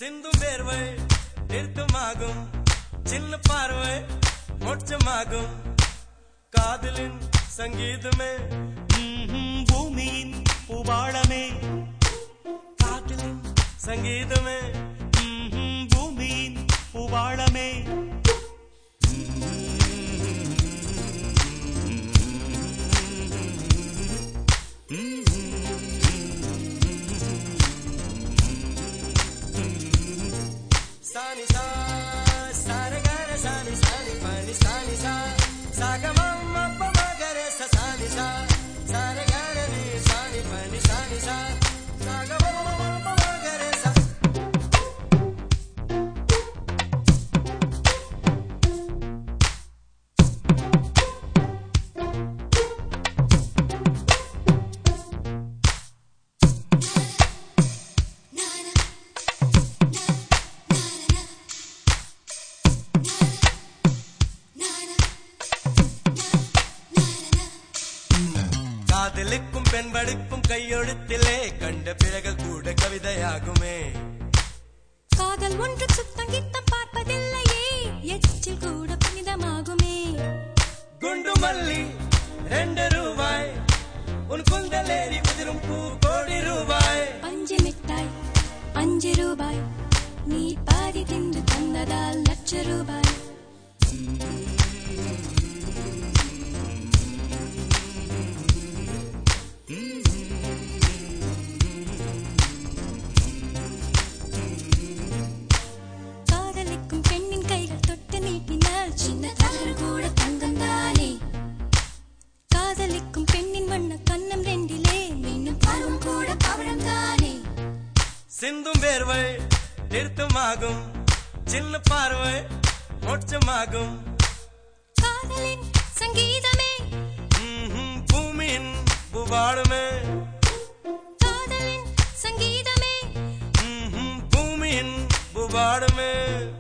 சிந்தும் வேர்வை நிறுத்தமாகும் சின்ன பார்வை மோட்சமாகும் காதலின் சங்கீதமே ம்ஹும், பூமியின் பூபாளமே காதலின் சங்கீதமே ம்ஹும், பூமியின் பூபாளமே சானி சா சாரகர சானி சானி பனி சானி சா சாகமம் அப்ப மகர ச சானி சா சாரகர நீ சானி பனி சானி சா சாகமம் அப்ப மகர ச காதலுக்கும் பெண் படிப்பும் கையெழுத்திலே கண்ட பிறகு கூட கவிதையாகுமே காதல் ஒன்று சுத்தம் கித்தம் பார்ப்பதில்லையே எச்சில் கூட புனிதமாகுமே குண்டு மல்லி ரெண்டு ரூபாய் உன் குந்தலேறி உதிரும் பூ கோடி ரூபாய் பஞ்சு மிட்டாய் அஞ்சு ரூபாய் நீ பாதி தின்று தந்ததால் லட்ச ரூபாய் காதலிக்கும் பெண்ணின் கைகள் தொட்டு நீட்டினால் சின்ன தவறு கூட தங்கம் தானே காதலிக்கும் பெண்ணின் வண்ண கண்ணம் ரெண்டிலே மீண்டும் பருவம் கூட பவழம் தானே சிந்தும் வேர்வை நிறுத்தமாகும் சின்ன பார்வை மோட்சமாகும் காதலின் சங்கீதமே ம்ஹும், பூமியின் புவாடுமே காதலின் சங்கீதமே ம்ஹும், பூமியின் புவாடுமே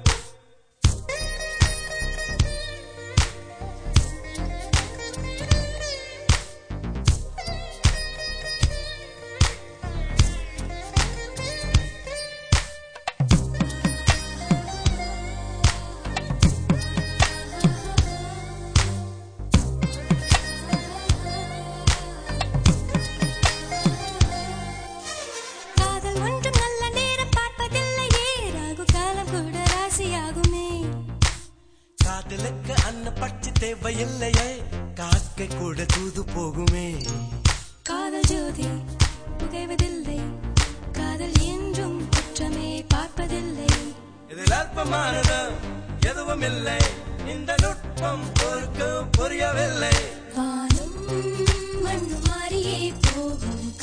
காதல் ஒன்றும் நல்ல நேரம் பார்ப்பதில்லையே ராகு காலம் கூட ராசியாகுமே காதலுக்கு அன்ன பட்சி தேவையில்லையே காக்கை கூட தூது போகுமே காதல் ஜோதி புகைவதில்லை காதல் என்றும் குற்றமே பார்ப்பதில்லை இதில் அல்பமானது எதுவும் இல்லை இந்த நுட்பம் பொறுக்க புரியவில்லை வானம் மண்ணு மாறியே போகும்